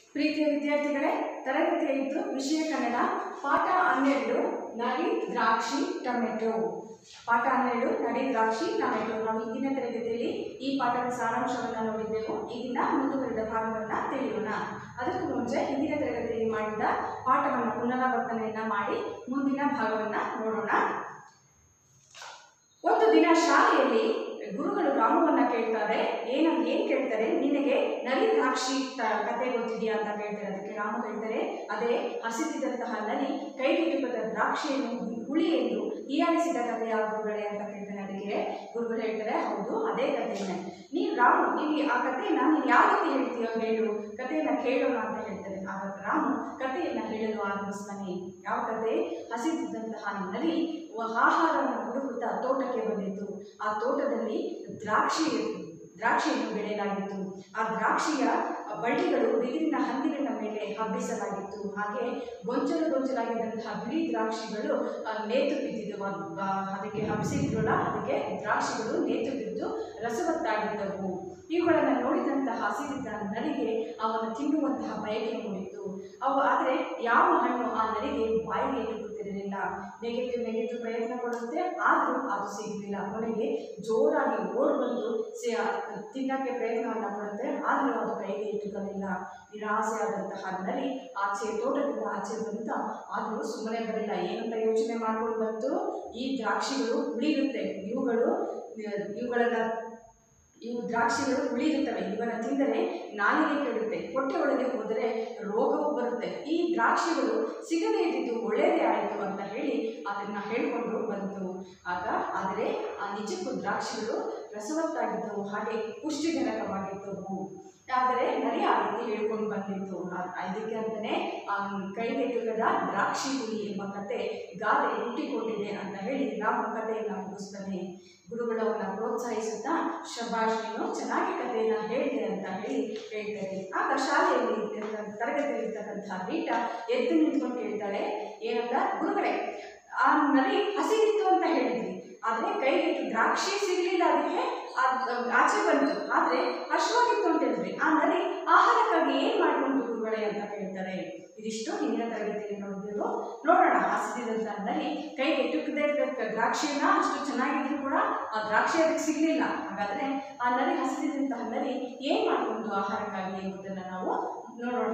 ಪ್ರೀತಿಯ ವಿದ್ಯಾರ್ಥಿಗಳೇ ತರಗತಿ ಐದು ವಿಷಯ ಕನ್ನಡ ಪಾಠ ಹನ್ನೆರಡು ನರಿ ದ್ರಾಕ್ಷಿ ಟೊಮೆಟೊ ಪಾಠ ಹನ್ನೆರಡು ನರಿ ದ್ರಾಕ್ಷಿ ಟೊಮೆಟೊ ನಾವು ಹಿಂದಿನ ತರಗತಿಯಲ್ಲಿ ಈ ಪಾಠದ ಸಾರಾಂಶವನ್ನು ನೋಡಿದ್ದೆವು ಈ ದಿನ ಮುಂದುವರೆದ ಭಾಗವನ್ನು ತಿಳಿಯೋಣ ಅದಕ್ಕೂ ಮುಂಚೆ ಹಿಂದಿನ ತರಗತಿಯಲ್ಲಿ ಮಾಡಿದ ಪಾಠವನ್ನು ಪುನರಾವರ್ತನೆಯನ್ನ ಮಾಡಿ ಮುಂದಿನ ಭಾಗವನ್ನು ನೋಡೋಣ ಒಂದು ದಿನ ಶಾಲೆಯಲ್ಲಿ ಗುರುಗಳು ರಾಮವನ್ನ ಕೇಳ್ತಾರೆ ಏನಂತ ಏನ್ ಕೇಳ್ತಾರೆ ನಿನಗೆ ನರಿ ದ್ರಾಕ್ಷಿ ತ- ಕತೆ ಗೊತ್ತಿದೆಯಾ ಅಂತ ಕೇಳ್ತಾರೆ ಅದಕ್ಕೆ ರಾಮ ಹೇಳ್ತಾರೆ ಅದೇ ಹಸಿದಿದ್ದಂತಹ ನರಿ ಕೈಗೆಟುಕದ ದ್ರಾಕ್ಷಿಯನ್ನು ಹುಳಿ ಎಂದು ಹೀಯಾಳಿಸಿದ ಕಥೆ ಯಾವ ಗುರುಗಳೇ ಅಂತ ಕೇಳ್ತಾನೆ ಅದಕ್ಕೆ ಗುರುಗಳು ಹೇಳ್ತಾರೆ ಹೌದು ಅದೇ ಕಥೆನೇ ನೀನು ರಾಮು ನೀವು ಆ ಕಥೆಯನ್ನ ನೀನು ಯಾವ ರೀತಿ ಹೇಳ್ತೀಯೋ ಹೇಳು ಕಥೆಯನ್ನ ಕೇಳೋಣ ಅಂತ ಹೇಳ್ತಾರೆ ಆಗ ರಾಮು ಕಥೆಯನ್ನ ಹೇಳಲು ಆರಂಭಿಸ್ತಾನೆ ಯಾವ ಕಥೆ ಹಸಿದಿದ್ದಂತಹ ನರಿ ವ- ಆಹಾರವನ್ನು ಹುಡುಕುತ್ತಾ ತೋಟಕ್ಕೆ ಬಂದಿತ್ತು ಆ ತೋಟದಲ್ಲಿ ದ್ರಾಕ್ಷಿ ದ್ರಾಕ್ಷಿಯನ್ನು ಬೆಳೆಯಲಾಗಿತ್ತು ಆ ದ್ರಾಕ್ಷಿಯ ಬಳ್ಳಿಗಳು ಬಿದಿರಿನ ಹಂದಿಲಿನ ಮೇಲೆ ಹಬ್ಬಿಸಲಾಗಿತ್ತು ಹಾಗೆ ಗೊಂಚಲು ಗೊಂಚಲಾಗಿದ್ದಂತಹ ಬಿಳಿ ದ್ರಾಕ್ಷಿಗಳು ಆ, ನೇತು ಬಿದ್ದಿದ್ದವು ಅದ್- ಆ, ಅದಕ್ಕೆ ಹಬ್ಬಿಸಿದ್ರಲ್ಲ ಅದಕ್ಕೆ ದ್ರಾಕ್ಷಿಗಳು ನೇತು ಬಿದ್ದು ರಸವತ್ತಾಗಿದ್ದವು ಇವುಗಳನ್ನು ನೋಡಿದಂತಹ ಹಸಿರಿದ್ದ ನರಿಗೆ ಅವನು ತಿನ್ನುವಂತಹ ಬಯಕೆ ಮೂಡಿತ್ತು ಅವು ಆದರೆ ಯಾವ ಹಣ್ಣು ಆ ನರಿಗೆ ಬಾಯಿಗೆ ಇಟ್ಟುಕೊತಿರಲಿಲ್ಲ ನೆಗೆದು ನೆಗೆದು ಪ್ರಯತ್ನ ಪಡುತ್ತೆ ಆದರೂ ಅದು ಸಿಗಲಿಲ್ಲ ಕೊನೆಗೆ ಜೋರಾಗಿ ಓಡ್ ಬಂದು ಸಿ ತಿನ್ನಕ್ಕೆ ಪ್ರಯತ್ನವನ್ನು ಪಡುತ್ತೆ ಆದರೂ ಅದು ಕೈಗೆ ಇಟ್ಟುಕೊಳ್ಳಲಿಲ್ಲ ನಿರಾಸೆಯಾದಂತಹ ನರಿ ಆಚೆ ತೋಟದಿಂದ ಆಚೆ ಬಂತ ಆದರೂ ಸುಮ್ಮನೆ ಬರಲಿಲ್ಲ ಏನಂತ ಯೋಚನೆ ಮಾಡ್ಕೊಂಡು ಬಂತು ಈ ದ್ರಾಕ್ಷಿಗಳು ಉಳಿರುತ್ತೆ ಇವುಗಳು ಇವುಗಳನ್ನ ಇವು ದ್ರಾಕ್ಷಿಗಳು ಉಳಿರುತ್ತವೆ ಇವನ್ನ ತಿಂದರೆ ನಾಲಿಗೆ ಕೆಡುತ್ತೆ ಹೊಟ್ಟೆ ಒಳಗೆ ಹೋದರೆ ರೋಗವು ಬರುತ್ತೆ ಈ ದ್ರಾಕ್ಷಿಗಳು ಸಿಗದೇ ಇದ್ದಿದ್ದು ಒಳ್ಳೆಯದೇ ಆಯಿತು ಅಂತ ಹೇಳಿ ಅದನ್ನು ಹೇಳಿಕೊಂಡು ಬಂತು ಆಗ ಆದರೆ ಆ ನಿಜಕ್ಕೂ ದ್ರಾಕ್ಷಿಗಳು ರಸವತ್ತಾಗಿದ್ದವು ಹಾಗೆ ಪುಷ್ಟಿಜನಕವಾಗಿದ್ದವು ಆದರೆ ನರಿ ಆ ರೀತಿ ಹೇಳ್ಕೊಂಡು ಬಂದಿತ್ತು ಆ- ಇದಕ್ಕೆ ಅಂತಲೇ ಕೈಗೆಟುಕದ ದ್ರಾಕ್ಷಿ ಹುಳಿ ಎಂಬ ಕತೆ ಗಾದೆ ಹುಟ್ಟಿಕೊಂಡಿದೆ ಅಂತ ಹೇಳಿ ರಾಮ ಕಥೆಯನ್ನು ಮುಗಿಸ್ತಾನೆ ಗುರುಗಳವನ್ನ ಪ್ರೋತ್ಸಾಹಿಸುತ್ತಾ ಶಬಾಷ್ ನೀನು ಚೆನ್ನಾಗಿ ಕಥೆಯನ್ನು ಹೇಳಿದೆ ಅಂತ ಹೇಳಿ ಹೇಳ್ತಾರೆ ಆಗ ಶಾಲೆಯಲ್ಲಿ ಇದ್ದಂಥ- ತರಗತಿಯಲ್ಲಿ ಇರ್ತಕ್ಕಂಥ ರೀಟಾ ಎದ್ದು ನಿಂತ್ಕೊಂಡು ಕೇಳ್ತಾಳೆ ಏನಂತ ಗುರುಗಳೇ ಆ ನರಿ ಹಸಿದಿತ್ತು ಅಂತ ಹೇಳಿದ್ರಿ ಆದರೆ ಕೈಗೆಟ್ಟು ದ್ರಾಕ್ಷಿ ಸಿಗಲಿಲ್ಲ ಅದಕ್ಕೆ ಅದ್- ಆಚೆ ಬಂತು ಆದರೆ ಹಶ್ವಾಗಿತ್ತು ಅಂತ ಹೇಳಿದ್ರಿ ಆ ನರಿ ಆಹಾರಕ್ಕಾಗಿ ಏನು ಮಾಡ್ಕೊಂಡು ಗುರುಗಳೇ ಅಂತ ಕೇಳ್ತಾರೆ ಇದಿಷ್ಟು ಹಿಂದಿನ ತರಗತಿಯಲ್ಲಿ ನೋಡಿದ್ದೆವು ನೋಡೋಣ ಹಸಿದಿದಂತ ನರಿ ಕೈಗೆ ಎಟುಕದೇ ಇದ್ದ ದ್ರಾಕ್ಷಿಯನ್ನ ಅಷ್ಟು ಚೆನ್ನಾಗಿದ್ರು ಕೂಡ ಆ ದ್ರಾಕ್ಷಿ ಅದಕ್ಕೆ ಸಿಗಲಿಲ್ಲ ಹಾಗಾದರೆ ಆ ನರಿ ಹಸಿದಿದಂತಹ ನರಿ ಏನು ಮಾಡ್ಕೊಂಡು ಆಹಾರಕ್ಕಾಗಿ ಎಂಬುದನ್ನು ನಾವು ನೋಡೋಣ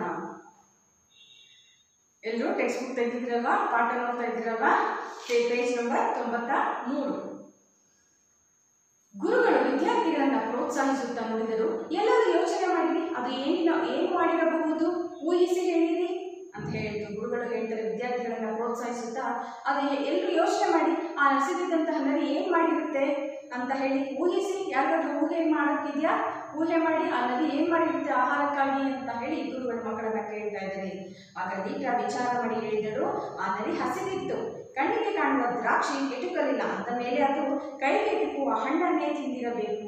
ಎಲ್ಲರೂ ಟೆಕ್ಸ್ಟ್ ಬುಕ್ ತೆಗೆದಿದ್ರಲ್ವಾ ಪಾಠ ನೋಡ್ತಾ ಇದ್ದೀರಲ್ವಾ ಪೇಜ್ ನಂಬರ್ ತೊಂಬತ್ತ ಮೂರು ಗುರುಗಳು ವಿದ್ಯಾರ್ಥಿಗಳನ್ನ ಪ್ರೋತ್ಸಾಹಿಸುತ್ತಾ ನೋಡಿದರು ಎಲ್ಲರೂ ಯೋಚನೆ ಮಾಡಿರಿ ಅದು ಏನಿಲ್ಲ ಏನು ಮಾಡಿರಬಹುದು ಊಹಿಸಿ ಹೇಳಿರಿ ಅಂತ ಹೇಳಿದ್ರು ಗುರುಗಳು ಹೇಳ್ತಾರೆ ವಿದ್ಯಾರ್ಥಿಗಳನ್ನ ಪ್ರೋತ್ಸಾಹಿಸುತ್ತಾ ಅದು ಎಲ್ಲರೂ ಯೋಚನೆ ಮಾಡಿ ಆ ಹಸಿದಿದ್ದಂತಹ ನರಿ ಏನು ಮಾಡಿರುತ್ತೆ ಅಂತ ಹೇಳಿ ಊಹಿಸಿ ಯಾರಿಗಾದ್ರೂ ಊಹೆ ಮಾಡೋಕ್ಕಿದೆಯಾ ಊಹೆ ಮಾಡಿ ಆ ನದಿ ಏನು ಮಾಡಿರುತ್ತೆ ಆಹಾರಕ್ಕಾಗಿ ಅಂತ ಹೇಳಿ ಗುರುಗಳು ಮಕ್ಕಳನ್ನ ಕೇಳ್ತಾ ಇದ್ದಾರೆ ಆಗ ದೀಟ ವಿಚಾರ ಮಾಡಿ ಹೇಳಿದರು ಆ ನದಿ ಹಸಿದಿತ್ತು ಕಣ್ಣಿಗೆ ಕಾಣುವ ದ್ರಾಕ್ಷಿ ಎಟುಕಲಿಲ್ಲ ಅಂದ ಮೇಲೆ ಅದು ಕೈಗೆ ಎಟುಕುವ ಹಣ್ಣನ್ನೇ ತಿಂದಿರಬೇಕು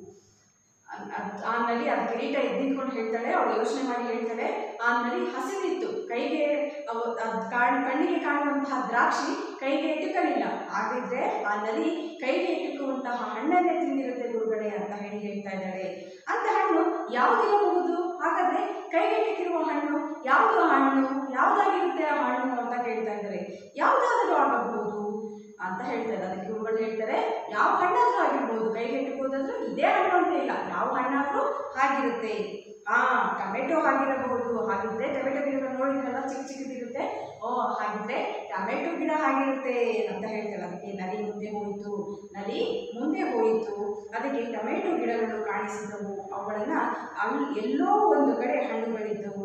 ಅದ್- ಅದ್- ಆ ನದಿ ಅದು ಕಿರೀಟ ಎದ್ದಿಟ್ಕೊಂಡು ಹೇಳ್ತಾಳೆ ಅವಳು ಯೋಚನೆ ಮಾಡಿ ಹೇಳ್ತಾಳೆ ಆ ನದಿ ಹಸಿದಿತ್ತು ಕೈಗೆ ಅವು ಅದ್ ಕಾಣ್ ಕಣ್ಣಿಗೆ ಕಾಣುವಂತಹ ದ್ರಾಕ್ಷಿ ಕೈಗೆ ಎಟುಕಲಿಲ್ಲ ಹಾಗಿದ್ರೆ ಆ ನದಿ ಕೈಗೆ ಎಟುಕುವಂತಹ ಹಣ್ಣನ್ನೇ ತಿಂದಿರುತ್ತೆ ಗುರುಗಳೇ ಅಂತ ಹೇಳಿ ಹೇಳ್ತಾ ಇದ್ದಾಳೆ ಅಂತ ಹಣ್ಣು ಯಾವುದಿರಬಹುದು ಹಾಗಾದ್ರೆ ಕೈಗೆ ಎಟುಕಿರುವ ಹಣ್ಣು ಯಾವುದು ಆ ಹಣ್ಣು ಯಾವುದಾಗಿರುತ್ತೆ ಆ ಹಣ್ಣು ಅಂತ ಕೇಳ್ತಾ ಇದ್ದಾರೆ ಯಾವುದಾದರೂ ಆಗಬಹುದು ಅಂತ ಹೇಳ್ತಾರೆ ಅದಕ್ಕೆ ಗುರುಗಳು ಹೇಳ್ತಾರೆ ಯಾವ ಹಣ್ಣಾದ್ರೂ ಆಗಿರ್ಬೋದು ಕೈಗೆ ಎಟುಕೋದಾದ್ರೂ ಇದೇ ಹಣ್ಣು ಅಂತ ಇಲ್ಲ ಯಾವ ಹಣ್ಣಾದ್ರೂ ಹಾಗಿರುತ್ತೆ ಆ ಟೊಮೆಟೊ ಆಗಿರಬಹುದು ಹಾಗಿದ್ರೆ ಟೊಮೆಟೊ ಗಿಡಗಳು ನೋಡಿದ್ರಲ್ಲ ಚಿಕ್ಕ ಚಿಕ್ಕದಿರುತ್ತೆ ಓ ಹಾಗಿದ್ರೆ ಟೊಮೆಟೊ ಗಿಡ ಆಗಿರುತ್ತೆ ಅಂತ ಹೇಳ್ತಾರೆ ಅದಕ್ಕೆ ನರಿ ಮುಂದೆ ಹೋಯಿತು ನರಿ ಮುಂದೆ ಹೋಯಿತು ಅದಕ್ಕೆ ಟೊಮೆಟೊ ಗಿಡಗಳು ಕಾಣಿಸಿದವು ಅವುಗಳನ್ನ ಅಲ್ಲಿ ಎಲ್ಲೋ ಒಂದು ಕಡೆ ಹಣ್ಣುಗಳಿದ್ದವು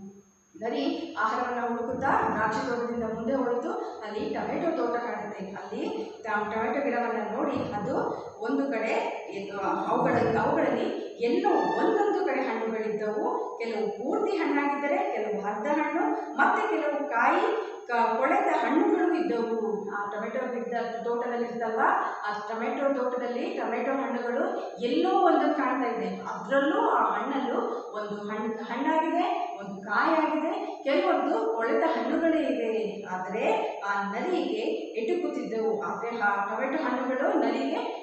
ನರಿ ಆಹಾರವನ್ನು ಹುಡುಕುತ್ತಾ ದ್ರಾಕ್ಷಿ ತೋಟದಿಂದ ಮುಂದೆ ಹೋಯಿತು ಅಲ್ಲಿ ಟೊಮೆಟೊ ತೋಟ ಕಾಣುತ್ತೆ ಅಲ್ಲಿ ಟ- ಟೊಮೆಟೊ ಗಿಡವನ್ನು ನೋಡಿ ಅದು ಒಂದು ಕಡೆ ಇದು ಅವುಗಳಲ್ಲಿ ಅವುಗಳಲ್ಲಿ ಎಲ್ಲೋ ಒಂದೊಂದು ಕಡೆ ಹಣ್ಣುಗಳಿದ್ದವು ಕೆಲವು ಪೂರ್ತಿ ಹಣ್ಣಾಗಿದ್ದರೆ ಕೆಲವು ಅರ್ಧ ಹಣ್ಣು ಮತ್ತೆ ಕೆಲವು ಕಾಯಿ ಕ- ಕೊಳೆತ ಹಣ್ಣುಗಳು ಇದ್ದವು ಆ ಟೊಮೆಟೊ ಗಿಡದ ತೋಟದಲ್ಲಿ ಇರ್ತಲ್ವಾ ಆ ಟೊಮೆಟೊ ತೋಟದಲ್ಲಿ ಟೊಮೆಟೊ ಹಣ್ಣುಗಳು ಎಲ್ಲೋ ಒಂದೊಂದು ಕಾಣ್ತಾ ಇದೆ ಅದರಲ್ಲೂ ಆ ಹಣ್ಣಲ್ಲೂ ಒಂದು ಹಣ್ಣು ಹಣ್ಣಾಗಿದೆ ಒಂದು ಕಾಯಾಗಿದೆ ಕೆಲವೊಂದು ಕೊಳೆತ ಹಣ್ಣುಗಳೇ ಇವೆ ಆದರೆ ಆ ನರಿಗೆ ಎಟುಕುತ್ತಿದ್ದವು ಆದರೆ ಆ ಟೊಮೆಟೊ ಹಣ್ಣುಗಳು ನರಿಗೆ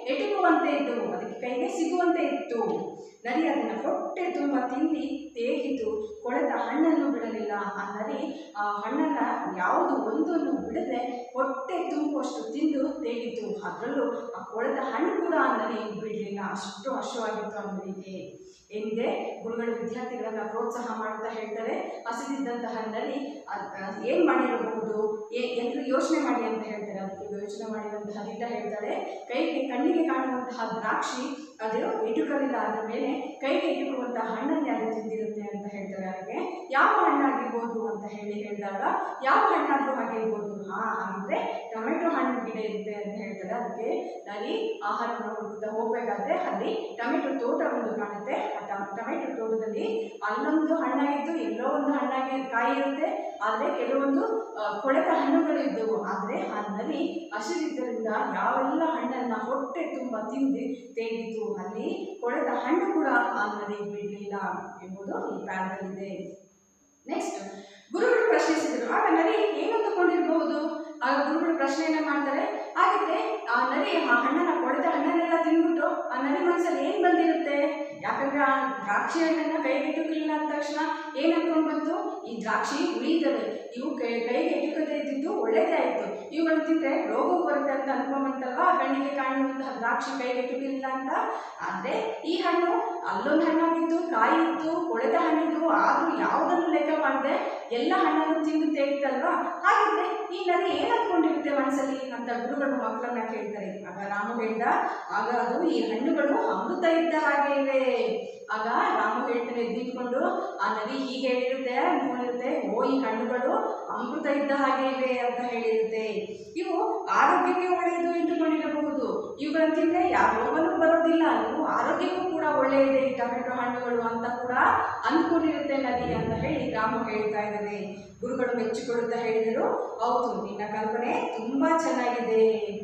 ಎಟುಕುವಂತೆ ಇದ್ದವು ಅದಕ್ಕೆ ಕೈಗೆ ಸಿಗುವಂತೆ ಇತ್ತು ನರಿ ಅದನ್ನು ಹೊಟ್ಟೆ ತುಂಬ ತಿಂದು ತೇಗಿತು ಕೊಳೆತ ಹಣ್ಣನ್ನು ಬಿಡಲಿಲ್ಲ ಆ ನರಿ ಆ ಹಣ್ಣನ್ನು ಯಾವುದು ಒಂದನ್ನು ಬಿಡದೆ ಹೊಟ್ಟೆ ತುಂಬುವಷ್ಟು ತಿಂದು ತೇಗಿತು ಅದರಲ್ಲೂ ಆ ಕೊಳೆತ ಹಣ್ಣು ಕೂಡ ಆ ನರಿ ಬಿಡಲಿಲ್ಲ ಅಷ್ಟು ಹಶುವಾಗಿತ್ತು ಆ ನರಿಗೆ ಏನಿದೆ ಗುರುಗಳು ವಿದ್ಯಾರ್ಥಿಗಳನ್ನ ಪ್ರೋತ್ಸಾಹ ಮಾಡ್ತಾ ಹೇಳ್ತಾರೆ ಹಸಿದಿದ್ದಂತಹ ನರಿ ಏನು ಮಾಡಿರಬಹುದು ಏ ಎಲ್ಲರೂ ಯೋಚನೆ ಮಾಡಿ ಅಂತ ಹೇಳ್ತಾರೆ ಅದಕ್ಕೆ ಯೋಚನೆ ಮಾಡಿದಂತಹ ದಿಟ ಹೇಳ್ತಾರೆ ಕೈಗೆ ಕಣ್ಣಿಗೆ ಕಾಣುವಂತಹ ದ್ರಾಕ್ಷಿ ಅದು ಇಟುಕಲಿಲ್ಲ ಆದ ಮೇಲೆ ಕೈಗೆ ಇಟುಕುವಂತಹ ಹಣ್ಣನ್ನೇ ಅದು ತಿಂದಿರುತ್ತೆ ಅಂತ ಹೇಳ್ತಾರೆ ಅದಕ್ಕೆ ಯಾವ ಹಣ್ಣಾಗಿರ್ಬೋದು ಅಂತ ಹೇಳಿ ಹೇಳಿದಾಗ ಯಾವ ಹಣ್ಣಾದರೂ ಹಾಗೆ ಇರ್ಬೋದು ಹಾ ಹಾಗಿದ್ರೆ ಟೊಮೆಟೊ ಹಣ್ಣು ಗಿಡ ಇರುತ್ತೆ ಅಂತ ಹೇಳ್ತಾರೆ ಅದಕ್ಕೆ ನರಿ ಆಹಾರವನ್ನು ಹುಡುಕ್ತಾ ಹೋಗ್ಬೇಕಾದ್ರೆ ಅಲ್ಲಿ ಟೊಮೆಟೊ ತೋಟ ಒಂದು ಕಾಣುತ್ತೆ ಆ ಟಮ್- ಟೊಮೆಟೊ ತೋಟದಲ್ಲಿ ಅಲ್ಲೊಂದು ಹಣ್ಣಾಗಿದ್ದು ಎಲ್ಲೋ ಒಂದು ಹಣ್ಣಾಗಿ ಕಾಯಿ ಇರುತ್ತೆ ಆದರೆ ಕೆಲವೊಂದು ಆ, ಕೊಳೆತ ಹಣ್ಣುಗಳು ಇದ್ದವು ಆದರೆ ಆ ನರಿ ಹಸಿರಿದ್ದರಿಂದ ಯಾವೆಲ್ಲ ಹಣ್ಣನ್ನ ಹೊಟ್ಟೆ ತುಂಬ ತಿಂದು ತೇಗಿತು ಅಲ್ಲಿ ಕೊಳೆತ ಹಣ್ಣು ಕೂಡ ಆ ನರಿ ಬಿಡಲಿಲ್ಲ ಎಂಬುದು ಈ ಪ್ಯಾರದಲ್ಲಿದೆ ನೆಕ್ಸ್ಟ್ ಗುರುಗಳು ಪ್ರಶ್ನಿಸಿದರು ಆಗ ನರಿ ಏನು ತಗೊಂಡಿರಬಹುದು ಆಗ ಗುರುಗಳು ಪ್ರಶ್ನೆಯನ್ನ ಮಾಡ್ತಾರೆ ಹಾಗಿದ್ರೆ ಆ ನರಿ ಆ ಹಣ್ಣನ್ನ ಕೊಳೆತ ಹಣ್ಣನ್ನೆಲ್ಲ ತಿಂದ್ಬಿಟ್ಟು ಆ ನರಿ ಮನಸ್ಸಲ್ಲಿ ಏನು ಬಂದಿರುತ್ತೆ ಯಾಕಂದ್ರೆ ಆ ದ್ರಾಕ್ಷಿ ಹಣ್ಣನ್ನ ಕೈಗೆ ಇಟ್ಟುಕಲಿಲ್ಲ ಅಂದ ತಕ್ಷಣ ಏನು ಅನ್ಕೊಂಡು ಬಂತು ಈ ದ್ರಾಕ್ಷಿ ಉಳಿದವೆ ಇವು ಕೈ ಕೈಗೆ ಇಟ್ಟುಕದೇ ಇದ್ದಿದ್ದು ಒಳ್ಳೇದೇ ಆಯಿತು ಇವುಗಳು ತಿಂದರೆ ರೋಗ ಬರುತ್ತೆ ಅಂತ ಅನ್ಕೊಂಬಂತಲ್ವಾ ಕಣ್ಣಿಗೆ ಕಾಣುವಂತಹ ದ್ರಾಕ್ಷಿ ಕೈಗೆ ಇಟ್ಟುಕಲಿಲ್ಲ ಅಂತ ಆದರೆ ಈ ಹಣ್ಣು ಅಲ್ಲೊಂದು ಹಣ್ಣಾಗಿತ್ತು ಕಾಯಿ ಇತ್ತು ಕೊಳೆತ ಹಣ್ಣಿತ್ತು ಆದರೂ ಯಾವುದನ್ನು ಲೆಕ್ಕ ಮಾಡದೆ ಎಲ್ಲ ಹಣ್ಣನ್ನು ತಿಂದು ತೇಗಿತಲ್ವಾ ಹಾಗಿದ್ರೆ ಈ ನದಿ ಏನು ಅಂದ್ಕೊಂಡಿರುತ್ತೆ ಮನಸ್ಸಲ್ಲಿ ಅಂತ ಗುರುಗಳು ಮಕ್ಕಳನ್ನ ಕೇಳ್ತಾರೆ ಆಗ ರಾಮು ಹೇಳ್ದ ಆಗ ಅದು ಈ ಹಣ್ಣುಗಳು ಅಮೃತ ಇದ್ದ ಹಾಗೆ ಇವೆ ಆಗ ರಾಮು ಹೇಳ್ತಾನೆ ನಿಂತ್ಕೊಂಡು ಆ ನದಿ ಹೀಗೆ ಹೇಳಿರುತ್ತೆ ಅಂದ್ಕೊಂಡಿರುತ್ತೆ ಓ ಈ ಹಣ್ಣುಗಳು ಅಮೃತ ಇದ್ದ ಹಾಗೆ ಇವೆ ಅಂತ ಹೇಳಿರುತ್ತೆ ಇವು ಆರೋಗ್ಯಕ್ಕೆ ಒಳ್ಳೆಯದು ಎಂದುಕೊಂಡಿರಬಹುದು ಇವುಗಳನ್ನು ತಿಂದರೆ ಯಾವ ರೋಗನೂ ಬರೋದಿಲ್ಲ ಇವು ಆರೋಗ್ಯಕ್ಕೂ ಕೂಡ ಒಳ್ಳೆಯದೇ ಈ ಟೊಮೆಟೊ ಹಣ್ಣುಗಳು ಅಂತ ಕೂಡ ಅಂದ್ಕೊಂಡಿರುತ್ತೆ ನದಿ ಅಂತ ಹೇಳಿ ರಾಮು ಹೇಳ್ತಾ ಇದ್ದಾರೆ ಗುರುಗಳು ಮೆಚ್ಚಿಕೊಳ್ಳುತ್ತಾ ಹೇಳಿದರು ಹೌದು ನಿನ್ನ ಕಲ್ಪನೆ ತುಂಬಾ ಚೆನ್ನಾಗಿದೆ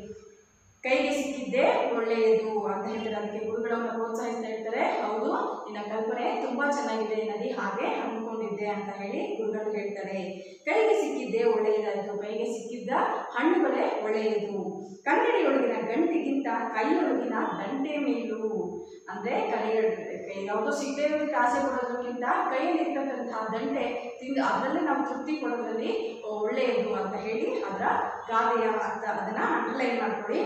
ಕೈಗೆ ಸಿಕ್ಕಿದ್ದೇ ಒಳ್ಳೆಯದು ಅಂತ ಹೇಳ್ತಾರೆ ಅದಕ್ಕೆ ಗುರುಗಳನ್ನ ಪ್ರೋತ್ಸಾಹಿಸ್ತಾ ಇರ್ತಾರೆ ಹೌದು ನಿನ್ನ ಕಲ್ಪನೆ ತುಂಬಾ ಚೆನ್ನಾಗಿದೆ ನದಿ ಹಾಗೆ ಅಂದ್ಕೊಂಡಿದ್ದೆ ಅಂತ ಹೇಳಿ ಗುರುಗಳು ಹೇಳ್ತಾರೆ ಕೈಗೆ ಸಿಕ್ಕಿದ್ದೇ ಒಳ್ಳೆಯದಾಯಿತು ಕೈಗೆ ಸಿಕ್ಕಿದ್ದ ಹಣ್ಣುಗಳೇ ಒಳ್ಳೆಯದು ಕನ್ನಡಿಯೊಳಗಿನ ಗಂಟಿಗಿಂತ ಕೈಯೊಳಗಿನ ದಂಟೆ ಮೇಲು ಅಂದರೆ ಕೈ ಯಾವುದೋ ಸಿಗದೇ ಇರೋದಕ್ಕೆ ಆಸೆ ಪಡೋದಕ್ಕಿಂತ ಕೈಯಲ್ಲಿರ್ತಕ್ಕಂತಹ ದಂಟೆ ತಿಂದು ಅದರಲ್ಲೇ ನಾವು ತೃಪ್ತಿ ಕೊಡೋದ್ರಲ್ಲಿ ಒಳ್ಳೆಯದು ಅಂತ ಹೇಳಿ ಅದರ ಗಾದೆಯ ಅರ್ಥ ಅದನ್ನು ಅಂಡರ್ಲೈನ್ ಮಾಡ್ಕೊಳ್ಳಿ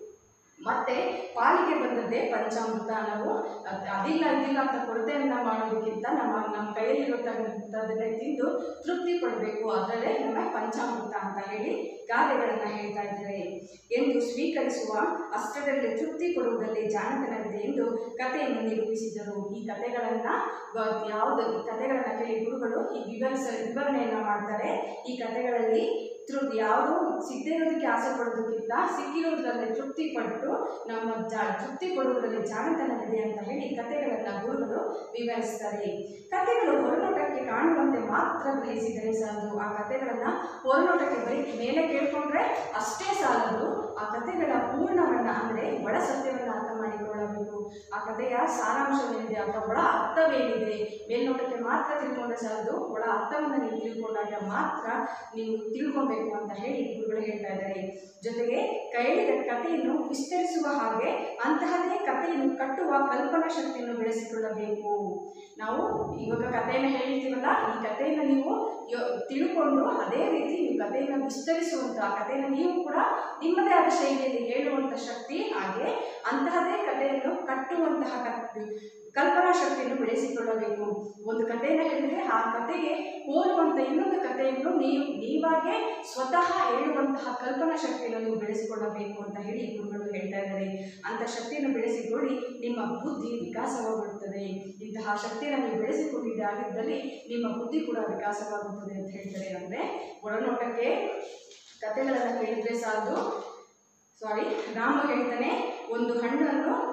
ಮತ್ತೆ ಪಾಲಿಗೆ ಬಂದದ್ದೇ ಪಂಚಾಮೃತ ನಾವು ಅದ್- ಅದಿಲ್ಲ ಇದಿಲ್ಲ ಅಂತ ಕೊರತೆಯನ್ನ ಮಾಡೋದಕ್ಕಿಂತ ನಮ್ಮ ನಮ್ಮ ಕೈಯಲ್ಲಿರತಕ್ಕಂಥದ್ದನ್ನೇ ತಿಂದು ತೃಪ್ತಿ ಪಡಬೇಕು ಅದರಲ್ಲೇ ನಮ್ಮ ಪಂಚಾಮೃತ ಅಂತ ಹೇಳಿ ಗಾದೆಗಳನ್ನು ಹೇಳ್ತಾ ಇದ್ದಾರೆ ಎಂದು ಸ್ವೀಕರಿಸುವ ಅಷ್ಟರಲ್ಲಿ ತೃಪ್ತಿ ಕೊಡುವುದರಲ್ಲಿ ಜಾಣತನವಿದೆ ಎಂದು ಕಥೆಯನ್ನು ನಿರೂಪಿಸಿದರು ಈ ಕಥೆಗಳನ್ನು ಯಾವುದು ಈ ಕಥೆಗಳನ್ನು ಕೇಳಿ ಗುರುಗಳು ಈ ವಿವರಿಸ ವಿವರಣೆಯನ್ನು ಮಾಡ್ತಾರೆ ಈ ಕಥೆಗಳಲ್ಲಿ ತೃ ಯಾವುದು ಸಿಗದೇ ಇರೋದಕ್ಕೆ ಆಸೆ ಪಡೋದಕ್ಕಿಂತ ಸಿಕ್ಕಿರೋದ್ರಲ್ಲಿ ತೃಪ್ತಿ ಪಟ್ಟು ನಮ್ಮ ಜಾ ತೃಪ್ತಿ ಪಡುವುದರಲ್ಲಿ ಜಾಣತನವಿದೆ ಅಂತ ಹೇಳಿ ಕಥೆಗಳನ್ನು ಗುರುಗಳು ವಿವರಿಸ್ತಾರೆ ಕಥೆಗಳು ಹೊರನೋಟಕ್ಕೆ ಕಾಣುವಂತೆ ಮಾತ್ರ ಗ್ರಹಿಸಿದರೆ ಸಾಲದು ಆ ಕಥೆಗಳನ್ನು ಹೊರನೋಟಕ್ಕೆ ಬರೀ ಮೇಲೆ ಕೇಳ್ಕೊಂಡ್ರೆ ಅಷ್ಟೇ ಸಾಲದು ಆ ಕಥೆಗಳ ಪೂರ್ಣವನ್ನ ಅಂದರೆ ಒಳ ಸತ್ಯವನ್ನು ಅರ್ಥ ಮಾಡಿಕೊಳ್ಳಬೇಕು ಆ ಕಥೆಯ ಸಾರಾಂಶವೇನಿದೆ ಅಥವಾ ಒಳ ಅರ್ಥವೇನಿದೆ ಮೇಲ್ನೋಟಕ್ಕೆ ಮಾತ್ರ ತಿಳ್ಕೊಂಡ್ರೆ ಸಾಲದು ಒಳ ಅರ್ಥವನ್ನು ನೀವು ತಿಳ್ಕೊಂಡಾಗ ಮಾತ್ರ ನೀವು ತಿಳ್ಕೊಬೇಕು ಅಂತ ಹೇಳಿ ಗುರುಗಳು ಹೇಳ್ತಾ ಇದ್ದಾರೆ ಜೊತೆಗೆ ಕೇಳಿದ ಕಥೆಯನ್ನು ವಿಸ್ತರಿಸುವ ಹಾಗೆ ಅಂತಹದೇ ಕಥೆಯನ್ನು ಕಟ್ಟುವ ಕಲ್ಪನಾ ಶಕ್ತಿಯನ್ನು ಬೆಳೆಸಿಕೊಳ್ಳಬೇಕು ನಾವು ಇವಾಗ ಕಥೆಯನ್ನು ಹೇಳಿರ್ತೀವಲ್ಲ ಈ ಕಥೆಯನ್ನು ನೀವು ಯೋ ತಿಳ್ಕೊಂಡು ಅದೇ ರೀತಿ ನೀವು ಕಥೆಯನ್ನು ವಿಸ್ತರಿಸುವಂಥ ಆ ಕಥೆಯನ್ನು ನೀವು ಕೂಡ ನಿಮ್ಮದೇ ಆದ ಶೈಲಿಯಲ್ಲಿ ಹೇಳುವಂಥ ಶಕ್ತಿ ಹಾಗೆ ಅಂತಹದೇ ಕಥೆಯನ್ನು ಕಟ್ಟುವಂತಹ ಕ ಕಲ್ಪನಾ ಶಕ್ತಿಯನ್ನು ಬೆಳೆಸಿಕೊಳ್ಳಬೇಕು ಒಂದು ಕಥೆಯನ್ನು ಹೇಳಿದರೆ ಆ ಕಥೆಗೆ ಹೋಲುವಂಥ ಇನ್ನೊಂದು ಕಥೆಯನ್ನು ನೀವು ನೀವಾಗೇ ಸ್ವತಃ ಹೇಳುವಂತಹ ಕಲ್ಪನಾ ಶಕ್ತಿಯನ್ನು ನೀವು ಬೆಳೆಸಿಕೊಳ್ಳಬೇಕು ಅಂತ ಹೇಳಿ ಗುರುಗಳು ಹೇಳ್ತಾ ಇದ್ದಾರೆ ಅಂಥ ಶಕ್ತಿಯನ್ನು ಬೆಳೆಸಿಕೊಳ್ಳಿ ನಿಮ್ಮ ಬುದ್ಧಿ ವಿಕಾಸವಾಗುತ್ತದೆ ಇಂತಹ ಶಕ್ತಿಯನ್ನು ನೀವು ಬೆಳೆಸಿಕೊಂಡಿದ್ದಾಗಿದ್ದಲ್ಲಿ ನಿಮ್ಮ ಬುದ್ಧಿ ಕೂಡ ವಿಕಾಸವಾಗುತ್ತದೆ ಅಂತ ಹೇಳ್ತಾರೆ ಅಂದರೆ ಒಳನೋಟಕ್ಕೆ ಕಥೆಗಳನ್ನು ಕೇಳಿದ್ರೆ ಸಾಲದು ಸಾರಿ ರಾಮ ಹೇಳ್ತಾನೆ ಒಂದು ಹಣ್ಣನ್ನು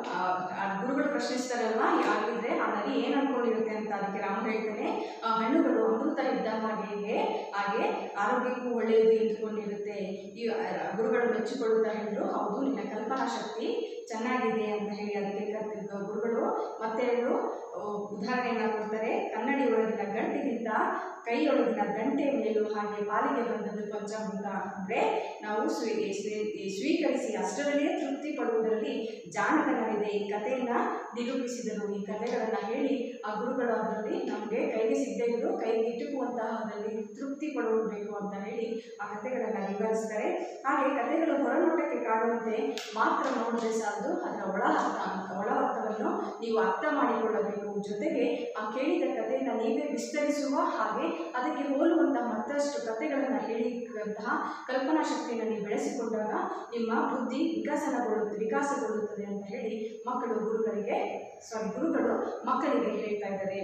ಆ, ಆ ಗುರುಗಳು ಪ್ರಶ್ನಿಸ್ತಾರಲ್ವಾ ಆಗಿದ್ರೆ ಆ ನರಿ ಏನು ಅನ್ಕೊಂಡಿರುತ್ತೆ ಅಂತ ಅದಕ್ಕೆ ರಾಮ ಹೇಳ್ತಾನೆ ಆ ಹಣ್ಣುಗಳು ಅಮೃತ ಇದ್ದ ಹಾಗೆ ಇದೆ ಹಾಗೆ ಆರೋಗ್ಯಕ್ಕೂ ಒಳ್ಳೆಯದು ಎಂದುಕೊಂಡಿರುತ್ತೆ ಈ ಆ, ಗುರುಗಳು ಮೆಚ್ಚಿಕೊಳ್ಳುತ್ತಾ ಹೇಳಿದ್ರು ಹೌದು ನಿನ್ನ ಕಲ್ಪನಾ ಶಕ್ತಿ ಚೆನ್ನಾಗಿದೆ ಅಂತ ಹೇಳಿ ಅದಕ್ಕೆ ಕರ್ತ ಗುರುಗಳು ಮತ್ತೆ ಹೇಳು ಆ, ಉದಾಹರಣೆಯನ್ನ ಕೊಡ್ತಾರೆ ಕನ್ನಡಿ ಒಳಗಿನ ಗಂಟಿಗಿಂತ ಕೈಯೊಳಗಿನ ಗಂಟೆ ಮೇಲೂ ಹಾಗೆ ಪಾಲಿಗೆ ಬಂದದ್ದು ಪಂಚಭೂತ ಅಂದರೆ ನಾವು ಸ್ವೀ ಸ್ವೀ- ಸ್ವೀಕರಿಸಿ ಅಷ್ಟರಲ್ಲೇ ತೃಪ್ತಿ ಪಡುವುದರಲ್ಲಿ ಜಾಣತನವಿದೆ ಈ ಕಥೆಯನ್ನ ನಿರೂಪಿಸಿದರು ಈ ಕಥೆಗಳನ್ನು ಹೇಳಿ ಆ ಗುರುಗಳು ಅದರಲ್ಲಿ ನಮಗೆ ಕೈಗೆ ಸಿಗದೇ ಇದ್ರು ಕೈಗೆ ಇಟ್ಟುಕುವಂತಹ ಅದರಲ್ಲಿ ತೃಪ್ತಿ ಪಡಬೇಕು ಅಂತ ಹೇಳಿ ಆ ಕಥೆಗಳನ್ನು ವಿವರಿಸ್ತಾರೆ ಹಾಗೆ ಕಥೆಗಳು ಹೊರನೋಟಕ್ಕೆ ಕಾಣುವಂತೆ ಮಾತ್ರ ನೋಡಿದ್ರೆ ಸಾಲದು ಅದರ ಒಳ ಅರ್ಥ ಒಳ ಅರ್ಥವನ್ನು ನೀವು ಅರ್ಥ ಮಾಡಿಕೊಳ್ಳಬೇಕು ಜೊತೆಗೆ ಆ ಕೇಳಿದ ಕಥೆಯನ್ನು ನೀವೇ ವಿಸ್ತರಿಸುವ ಹಾಗೆ ಅದಕ್ಕೆ ಹೋಲುವಂತಹ ಮತ್ತಷ್ಟು ಕಥೆಗಳನ್ನು ಹೇಳಿದಂತಹ ಕಲ್ಪನಾ ಶಕ್ತಿಯನ್ನು ನೀವು ಬೆಳೆಸಿಕೊಂಡಾಗ ನಿಮ್ಮ ಬುದ್ಧಿ ವಿಕಸನಗೊಳ್ಳುತ್ತೆ ವಿಕಾಸಗೊಳ್ಳುತ್ತದೆ ಅಂತ ಹೇಳಿ ಮಕ್ಕಳು ಗುರುಗಳಿಗೆ ಸಾರಿ ಗುರುಗಳು ಮಕ್ಕಳಿಗೆ ಹೇಳ್ತಾ ಇದ್ದಾರೆ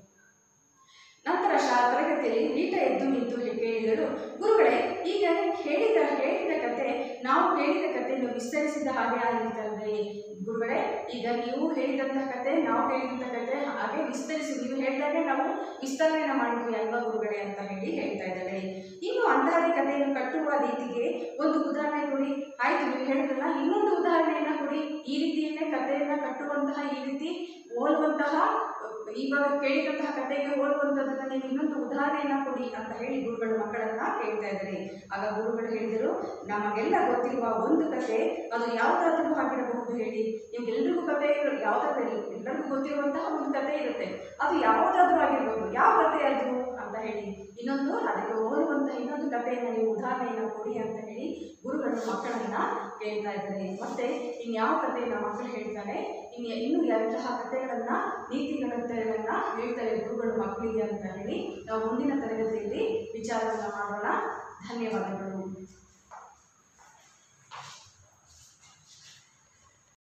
ನಂತರ ಶಾ ತರಗತಿಯಲ್ಲಿ ನೀಟ ಎದ್ದು ನಿಂತು ಹೇ- ಕೇಳಿದಳು ಗುರುಗಳೇ ಈಗ ಹೇಳಿದ ಹೇಳಿದ ಕತೆ ನಾವು ಕೇಳಿದ ಕಥೆಯನ್ನು ವಿಸ್ತರಿಸಿದ ಹಾಗೆ ಆಗಿರ್ತದೆ ಗುರುಗಳೇ ಈಗ ನೀವು ಹೇಳಿದಂತಹ ಕತೆ ನಾವು ಕೇಳಿದಂಥ ಕತೆ ಹಾಗೆ ವಿಸ್ತರಿಸಿ ನೀವು ಹೇಳಿದಾಗೆ ನಾವು ವಿಸ್ತರಣೆನ ಮಾಡಿದ್ವಿ ಅಲ್ವಾ ಗುರುಗಳೇ ಅಂತ ಹೇಳಿ ಹೇಳ್ತಾ ಇದ್ದಾಳೆ ಇನ್ನು ಅಂಧಾರಿ ಕಥೆಯನ್ನು ಕಟ್ಟುವ ರೀತಿಗೆ ಒಂದು ಉದಾಹರಣೆ ಕೊಡಿ ಆಯ್ತು ನೀವು ಹೇಳಿದ್ರಲ್ಲ ಇನ್ನೊಂದು ಉದಾಹರಣೆಯನ್ನ ಕೊಡಿ ಈ ರೀತಿಯನ್ನೇ ಕಥೆಯನ್ನ ಕಟ್ಟುವಂತಹ ಈ ರೀತಿ ಹೋಲುವಂತಹ ಇವಾಗ ಕೇಳಿದಂತಹ ಕಥೆಗೆ ಹೋಲುವಂಥದ್ದನ್ನ ನೀವು ಇನ್ನೊಂದು ಉದಾಹರಣೆಯನ್ನ ಕೊಡಿ ಅಂತ ಹೇಳಿ ಗುರುಗಳು ಮಕ್ಕಳನ್ನ ಕೇಳ್ತಾ ಇದ್ದಾರೆ ಆಗ ಗುರುಗಳು ಹೇಳಿದರು ನಮಗೆಲ್ಲ ಗೊತ್ತಿರುವ ಒಂದು ಕತೆ ಅದು ಯಾವುದಾದ್ರೂ ಆಗಿರಬಹುದು ಹೇಳಿ ನಿಮ್ಗೆಲ್ರಿಗೂ ಕತೆ ಇರೋ- ಯಾವುದಾದ್ರೂ ಎಲ್ಲರಿಗೂ ಗೊತ್ತಿರುವಂತಹ ಒಂದು ಕತೆ ಇರುತ್ತೆ ಅದು ಯಾವುದಾದ್ರೂ ಆಗಿರ್ಬೋದು ಯಾವ ಕತೆ ಅದು ಅಂತ ಹೇಳಿ ಇನ್ನೊಂದು ಅದಕ್ಕೆ ಹೋಲುವಂತಹ ಇನ್ನೊಂದು ಕಥೆಯನ್ನು ನೀವು ಉದಾಹರಣೆಯನ್ನು ಕೊಡಿ ಅಂತ ಹೇಳಿ ಗುರುಗಳು ಮಕ್ಕಳನ್ನ ಕೇಳ್ತಾ ಇದ್ದಾರೆ ಮತ್ತೆ ಇನ್ಯಾವ ಕಥೆಯನ್ನ ಮಕ್ಕಳು ಹೇಳ್ತಾರೆ ಇನ್ನು ಇನ್ನು ಎಂತಹ ಕಥೆಗಳನ್ನ ನೀತಿಗಳನ್ನ ಹೇಳ್ತಾರೆ ಗುರುಗಳು ಮಕ್ಕಳಿಗೆ ಅಂತ ಹೇಳಿ ನಾವು ಮುಂದಿನ ತರಗತಿಯಲ್ಲಿ ವಿಚಾರವನ್ನು ಮಾಡೋಣ ಧನ್ಯವಾದಗಳು